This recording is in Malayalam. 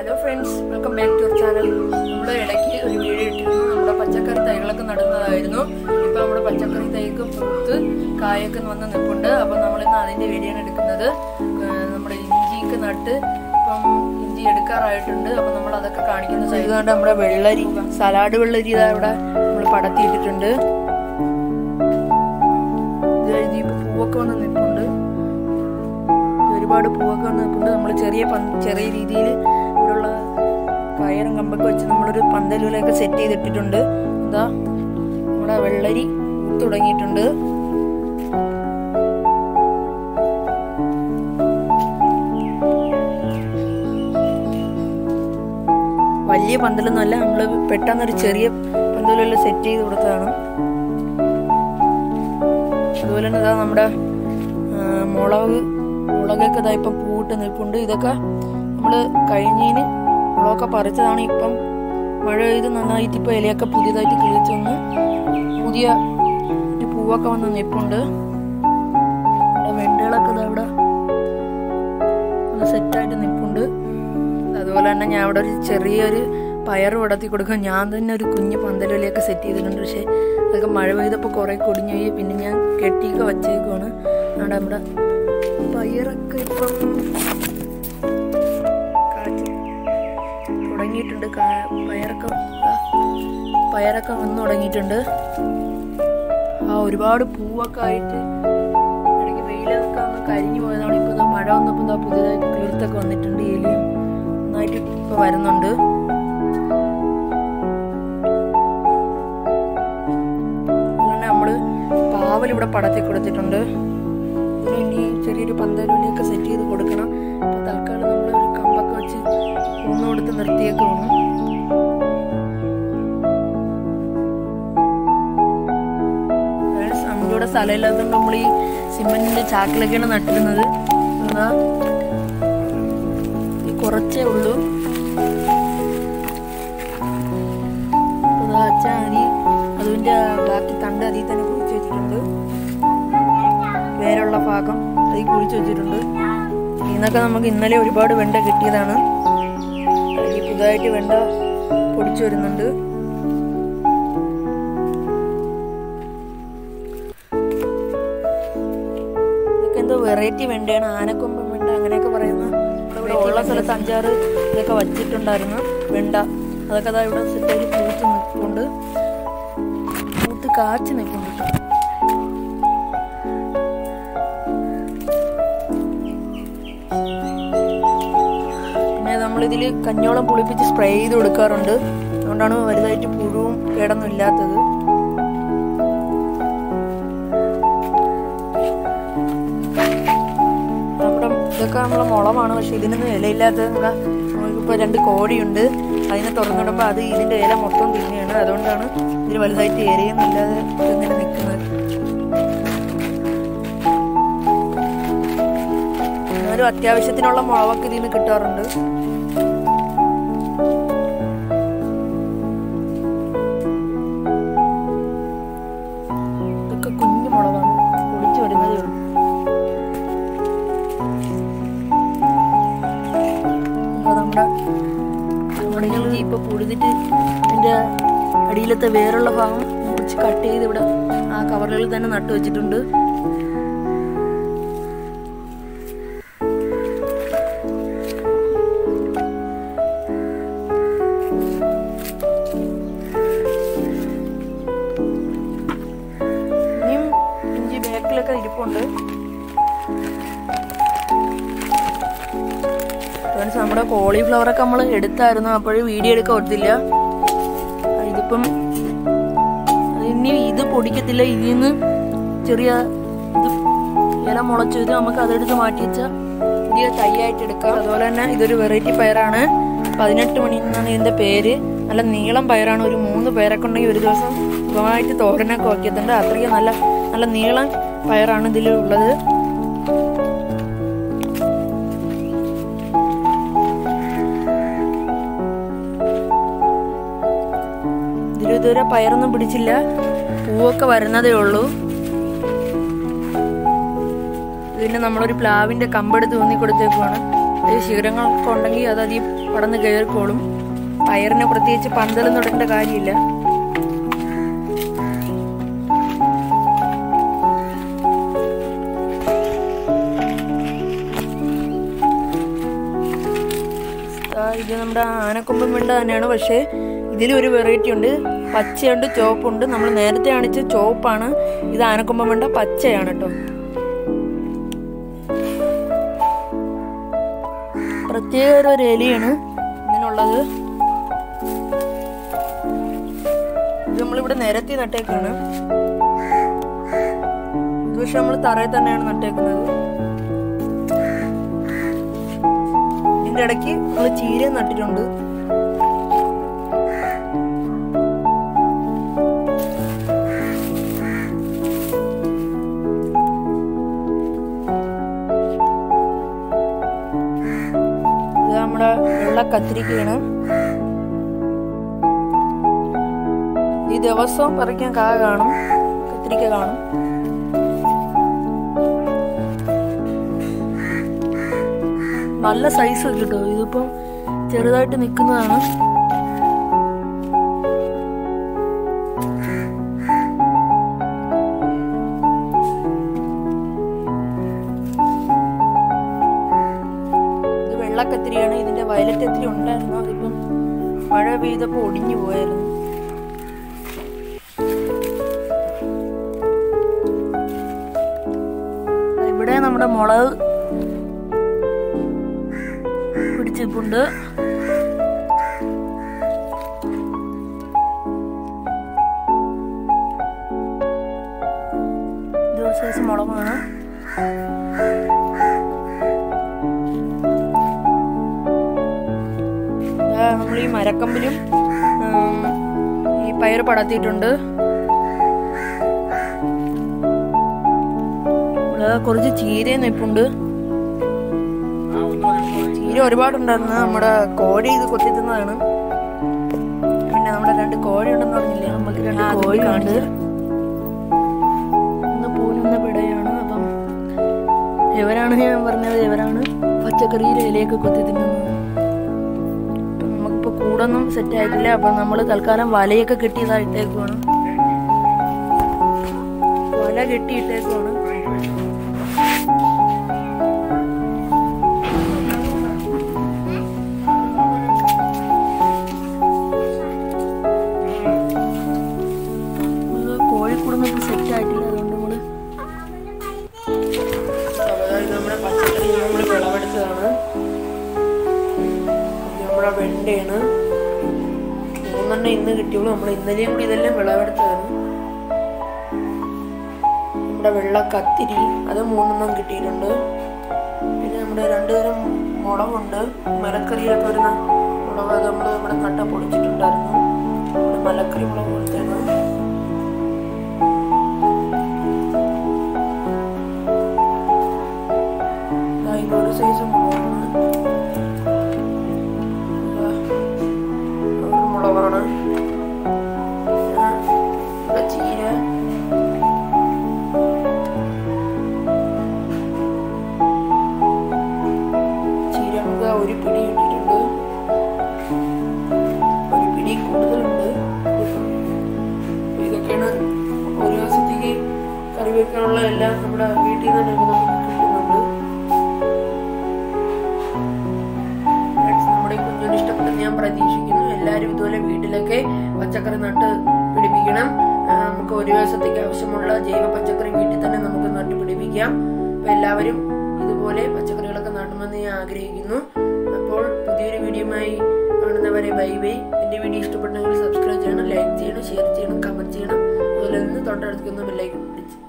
hello friends welcome back to channel നമ്മൾ ഇടയ്ക്ക് ഒരു വീഡിയോ ഇട്ടിരുന്നു നമ്മുടെ പച്ചക്കറി തൈകളൊക്കെ നടുന്നതായിരുന്നു ഇപ്പം നമ്മുടെ പച്ചക്കറി തൈക്ക് പൂത്ത് കായൊക്കെ വന്ന് നിൽപ്പുണ്ട് അപ്പം നമ്മളിന്ന് അതിൻ്റെ വീഡിയോ ആണ് എടുക്കുന്നത് ഏഹ് നമ്മുടെ ഇഞ്ചിയൊക്കെ നട്ട് ഇപ്പം ഇഞ്ചി എടുക്കാറായിട്ടുണ്ട് അപ്പം നമ്മൾ അതൊക്കെ കാണിക്കുന്ന ചെയ്തുകൊണ്ട് നമ്മുടെ വെള്ളരി സലാഡ് വെള്ളരി ഇതാ ഇവിടെ നമ്മൾ പടത്തിയിട്ടിട്ടുണ്ട് ഇത് കഴിഞ്ഞ് ഇപ്പം പൂവൊക്കെ വന്ന് നിൽപ്പുണ്ട് ഒരുപാട് പൂവൊക്കെ വന്ന് നിൽപ്പുണ്ട് നമ്മൾ ചെറിയ പന്ത് ചെറിയ രീതിയിൽ ഇവിടെയുള്ള കയറും കമ്പൊക്കെ വെച്ച് നമ്മളൊരു പന്തലുകളൊക്കെ സെറ്റ് ചെയ്തിട്ടിട്ടുണ്ട് എന്താ നമ്മുടെ വെള്ളരി പൂത്ത് തുടങ്ങിയിട്ടുണ്ട് വലിയ പന്തലൊന്നുമല്ല നമ്മൾ പെട്ടെന്നൊരു ചെറിയ പന്തലെല്ലാം സെറ്റ് ചെയ്ത് കൊടുത്തതാണ് അതുപോലെ തന്നെ ഇതാ നമ്മുടെ ആ, മുളക് മുളകൊക്കെ ഇതാ ഇപ്പം പൂവിട്ട് നിൽപ്പുണ്ട് ഇതൊക്കെ നമ്മൾ കഴിഞ്ഞതിന് മുളകൊക്കെ പറിച്ചതാണ് ഇപ്പം മഴ പെയ്ത് നന്നായിട്ട് ഇപ്പം ഇലയൊക്കെ പുതിയതായിട്ട് കിളിച്ച് വന്ന് പുതിയ ഒരു പൂവൊക്കെ വന്ന് നിൽപ്പുണ്ട് ഇവിടെ വെണ്ടകളൊക്കെ ഇതാ ഇവിടെ സെറ്റായിട്ട് നിൽപ്പുണ്ട് അതുപോലെ തന്നെ ഞാൻ അവിടെ ഒരു ചെറിയൊരു പയർ പടത്തി കൊടുക്കാൻ ഞാൻ തന്നെ ഒരു കുഞ്ഞ് പന്തലിലേക്ക് സെറ്റ് ചെയ്തിട്ടുണ്ട് പക്ഷേ അതൊക്കെ മഴ പെയ്തപ്പോൾ കുറേ കൊടിഞ്ഞു പോയി പിന്നെ ഞാൻ കെട്ടിയൊക്കെ വച്ചേക്കുവാണ് അവിടെ നമ്മുടെ പയറൊക്കെ ഇപ്പം കാച്ച് തുടങ്ങിയിട്ടുണ്ട് കാ- പയറൊക്കെ ദാ പയറൊക്കെ വന്ന് തുടങ്ങിയിട്ടുണ്ട് ആ ഒരുപാട് പൂവൊക്കെ ആയിട്ട് ഇടയ്ക്ക് വെയിലൊക്കെ ഒന്ന് കരിഞ്ഞു പോയതാണ് ഇപ്പോൾ ദാ മഴ വന്നപ്പോൾ ദാ പുതിയതായിട്ട് കിളിർത്തൊക്കെ വന്നിട്ടുണ്ട് എലിയും നന്നായിട്ട് ഇപ്പോൾ വരുന്നുണ്ട് അങ്ങനെ നമ്മൾ പാവൽ ഇവിടെ പടത്തി കൊടുത്തിട്ടുണ്ട് ഇതിന് ഇനി ചെറിയൊരു പന്തലിലേക്ക് സെറ്റ് ചെയ്ത് കൊടുക്കണം അപ്പോൾ തൽക്കാലം നമ്മൾ ഒരു കമ്പൊക്കെ വെച്ച് ഒന്ന് കൊടുത്ത് നിർത്തിയേക്ക് വേണം നമ്മുടെ സ്ഥലമില്ലാത്തതുകൊണ്ട് നമ്മൾ ഈ സിമെന്റിന്റെ ചാക്കിലൊക്കെയാണ് നട്ടിരുന്നത് അതാ ഈ കുറച്ചേ ഉള്ളൂ അതാ അച്ഛൻ അരി അതിന്റെ ബാക്കി തണ്ട് അതിൽ തന്നെ കുഴിച്ച് വെച്ചിട്ടുണ്ട് വേരുള്ള ഭാഗം അതിൽ കുഴിച്ച് വെച്ചിട്ടുണ്ട് ഇന്നൊക്കെ നമുക്ക് ഇന്നലെ ഒരുപാട് വെണ്ട കിട്ടിയതാണ് ഈ പുതുതായിട്ട് വെണ്ട പൊടിച്ചു വരുന്നുണ്ട് ഇതൊക്കെ എന്തോ വെറൈറ്റി വെണ്ടയാണ് ആനക്കൊമ്പൻ വെണ്ട അങ്ങനെയൊക്കെ പറയുന്ന ഇവിടെ ഉള്ള സ്ഥലത്ത് അഞ്ചാറ് ഇതൊക്കെ വച്ചിട്ടുണ്ടായിരുന്നു വെണ്ട അതൊക്കെ അതാ ഇവിടെ സെറ്റായി പൂത്ത് നിൽപ്പുണ്ട് പൂത്ത് കാച്ചി നിൽപ്പുണ്ട് കേട്ടോ പിന്നെ നമ്മളിതിൽ കഞ്ഞോളം പുളിപ്പിച്ച് സ്പ്രേ ചെയ്ത് കൊടുക്കാറുണ്ട് അതുകൊണ്ടാണ് വലുതായിട്ട് പുഴുവും കേടൊന്നും ഇല്ലാത്തത് നമ്മുടെ ഇതൊക്കെ നമ്മളെ മുളമാണ് പക്ഷെ ഇതിനൊന്നും ഇലയില്ലാത്തത് നമ്മളെ നമുക്കിപ്പോൾ രണ്ട് കോഴിയുണ്ട് അതിനെ തുറന്നിടുമ്പോൾ അത് ഇതിൻ്റെ ഇല മൊത്തം തിന്നുകയാണ് അതുകൊണ്ടാണ് ഇതിൽ വലുതായിട്ട് ഇലയൊന്നുമില്ലാതെ ഇങ്ങനെ നിൽക്കുന്നത് എന്നാലും അത്യാവശ്യത്തിനുള്ള മുളകൊക്കെ ഇതിൽ നിന്ന് കിട്ടാറുണ്ട് ഇതൊക്കെ കുഞ്ഞു മുളകാണ് പൊടിച്ചു വരുന്നതേ ഉള്ളൂ ഇപ്പൊ നമ്മുടെ നമ്മുടെ ഇഞ്ചി ഇപ്പൊ പൊടിതിട്ട് അതിന്റെ അടിയിലത്തെ വേറുള്ള ഭാഗം മുറിച്ച് കട്ട് ചെയ്ത് ഇവിടെ ആ കവറുകളിൽ തന്നെ നട്ടു വെച്ചിട്ടുണ്ട് ഇനിയും ഇഞ്ചി ബാക്കിലൊക്കെ ഇരിപ്പുണ്ട് ഫ്രണ്ട്സ് നമ്മുടെ കോളിഫ്ലവർ ഒക്കെ നമ്മൾ എടുത്തായിരുന്നു അപ്പോഴും വീഡിയോ എടുക്കാൻ ഒത്തില്ല ഇതിപ്പം ഇനി ഇത് പൊടിക്കത്തില്ല ഇതിൽ നിന്ന് ചെറിയ ഇത് ഇല മുളച്ചു ഇത് നമുക്ക് അതെടുത്ത് മാറ്റി വെച്ചാൽ പുതിയ തൈയായിട്ട് എടുക്കാം അതുപോലെ തന്നെ ഇതൊരു വെറൈറ്റി പയറാണ് പതിനെട്ട് മണി എന്നാണ് ഇതിന്റെ പേര് നല്ല നീളം പയറാണ് ഒരു മൂന്ന് പേരൊക്കെ ഉണ്ടെങ്കിൽ ഒരു ദിവസം സുഖമായിട്ട് തോരനൊക്കെ വയ്ക്കത്തുണ്ട് അത്രയ്ക്ക് നല്ല നല്ല നീളം പയറാണ് ഇതിൽ ഉള്ളത് ഇതിൽ ഇതുവരെ പയറൊന്നും പിടിച്ചില്ല പൂവൊക്കെ വരുന്നതേ ഉള്ളൂ ഇത് പിന്നെ നമ്മളൊരു പ്ലാവിന്റെ കമ്പെടുത്ത് ഊന്നി കൊടുത്തേക്കുവാണ് ഈ ശിഖരങ്ങളൊക്കെ ഉണ്ടെങ്കിൽ അത് അധികം പടന്ന് കയറിക്കോളും പയറിന് പ്രത്യേകിച്ച് പന്തലൊന്നും ഇടേണ്ട കാര്യമില്ല ആ, ഇത് നമ്മുടെ ആനക്കൊമ്പൻ വെണ്ട തന്നെയാണ് പക്ഷേ ഇതിലൊരു വെറൈറ്റി ഉണ്ട് പച്ചയുണ്ട് ചുവപ്പുണ്ട് നമ്മൾ നേരത്തെ കാണിച്ച ചുവപ്പാണ് ഇത് ആനക്കൊമ്പൻ വെണ്ട പച്ചയാണ് കേട്ടോ പ്രത്യേക ഒരു ഇലയാണ് ഇതിനുള്ളത് ഇത് നമ്മളിവിടെ നിരത്തി നട്ടേക്കാണ് ഇത് പക്ഷെ നമ്മൾ തറയിൽ തന്നെയാണ് നട്ടേക്കുന്നത് ഇതിന്റെ ഇടയ്ക്ക് നമ്മൾ ചീര നട്ടിട്ടുണ്ട് ഇത് നമ്മുടെ വെള്ള കത്തിരിക്കയാണ് ഈ ദിവസവും പറിക്കാൻ കാ കാണും കത്തിരിക്ക കാണും നല്ല സൈസ് കിട്ടും ഇതിപ്പം ചെറുതായിട്ട് നിൽക്കുന്നതാണ് ഇത് വെള്ളക്കത്തിരിയാണ് ഇതിന്റെ വയലറ്റ് കത്തിരി ഉണ്ടായിരുന്നു അതിപ്പം മഴ പെയ്തപ്പോൾ ഒടിഞ്ഞു പോയായിരുന്നു ഇവിടെ നമ്മുടെ മുളക് പിടിച്ചിപ്പുണ്ട് ഇത് ഒരു സൈസ് മുളകാണ് നമ്മൾ ഈ മരക്കമ്പിലും ഉം, ഈ പയർ പടത്തിയിട്ടുണ്ട് ഇവിടെ കുറച്ച് ചീരയും നിപ്പുണ്ട് ചീര ഒരുപാടുണ്ടായിരുന്നു നമ്മുടെ കോഴി ഇത് കൊത്തി തിന്നതാണ് പിന്നെ നമ്മുടെ രണ്ട് കോഴി ഉണ്ടെന്ന് പറഞ്ഞില്ലേ നമുക്ക് രണ്ട് കോഴി കാണിച്ചു ഒന്ന് പൂനൊന്ന് പിടയാണ് അപ്പം ഇവരാണ് ഞാൻ പറഞ്ഞത് ഇവരാണ് പച്ചക്കറിയിലെ ഇലയൊക്കെ കൊത്തി തിന്നുന്നത് അപ്പം നമുക്കിപ്പോൾ കൂടൊന്നും സെറ്റ് ആയിട്ടില്ല അപ്പം നമ്മൾ തൽക്കാലം വലയൊക്കെ കെട്ടിയതായിട്ടേക്കുവാണ് വല കെട്ടിയിട്ടേക്കുവാണ് നമ്മള് കോഴിക്കൂടൊന്നും ഇപ്പൊ സെറ്റ് ആയിട്ടില്ല അതുകൊണ്ട് നമ്മള് ഇത് നമ്മുടെ പച്ചക്കറി നമ്മൾ വിളവെടുത്തതാണ് ഇത് നമ്മുടെ വെണ്ടയാണ് മൂന്നെണ്ണം ഇന്ന് കിട്ടിയുള്ളൂ നമ്മൾ ഇന്നലെയും കൂടി ഇതെല്ലാം വിളവെടുത്തതാണ് നമ്മുടെ വെള്ള കത്തിരി അത് മൂന്നെണ്ണം കിട്ടിയിട്ടുണ്ട് പിന്നെ നമ്മുടെ രണ്ട് തരം മുളകുണ്ട് മലക്കറിയിലൊക്കെ വരുന്ന മുളക് അത് നമ്മൾ ഇവിടെ നട്ട പൊടിച്ചിട്ടുണ്ടായിരുന്നു നമ്മുടെ മലക്കറി മുളക് പോലത്തെയാണ് ദാ ഇതൊരു സൈസ് മുളകാണ് ദാ ഒരു മുളകാണ് പിന്നെ ഇവിടെ ചീര ചീര നമുക്ക് ഒരു പിടി ഇട്ടിട്ടുണ്ട് ഒരു പിടി കൂടുതലുണ്ട് ഇതൊക്കെയാണ് ഒരു ദിവസത്തേക്ക് കറി വെക്കാനുള്ള എല്ലാം നമ്മുടെ വീട്ടിൽ നിന്ന് തന്നെ നമുക്ക് കിട്ടുന്നുണ്ട് Friends, നമ്മുടെ ഈ കുഞ്ഞിന് ഇഷ്ടപ്പെട്ടെന്ന് ഞാൻ പ്രതീക്ഷിക്കുന്നു എല്ലാവരും ഇതുപോലെ വീട്ടിലൊക്കെ പച്ചക്കറി നട്ട് പിടിപ്പിക്കണം ആ, നമുക്ക് ഒരു ദിവസത്തേക്ക് ആവശ്യമുള്ള ജൈവ പച്ചക്കറി വീട്ടിൽ തന്നെ നമുക്ക് നട്ട് പിടിപ്പിക്കാം അപ്പൊ എല്ലാവരും ഇതുപോലെ പച്ചക്കറികളൊക്കെ നടുമെന്ന് ഞാൻ ആഗ്രഹിക്കുന്നു അപ്പോൾ പുതിയൊരു വീഡിയോയുമായി കാണുന്നവരെ ബൈ ബൈ എൻ്റെ വീഡിയോ ഇഷ്ടപ്പെട്ടെങ്കിൽ സബ്സ്ക്രൈബ് ചെയ്യണം ലൈക്ക് ചെയ്യണം ഷെയർ ചെയ്യണം കമൻറ്റ് ചെയ്യണം അതുപോലെ നിന്ന് തൊട്ടടുത്തുനിന്ന് ബെല്ലൈക്കൺ പിടിച്ച്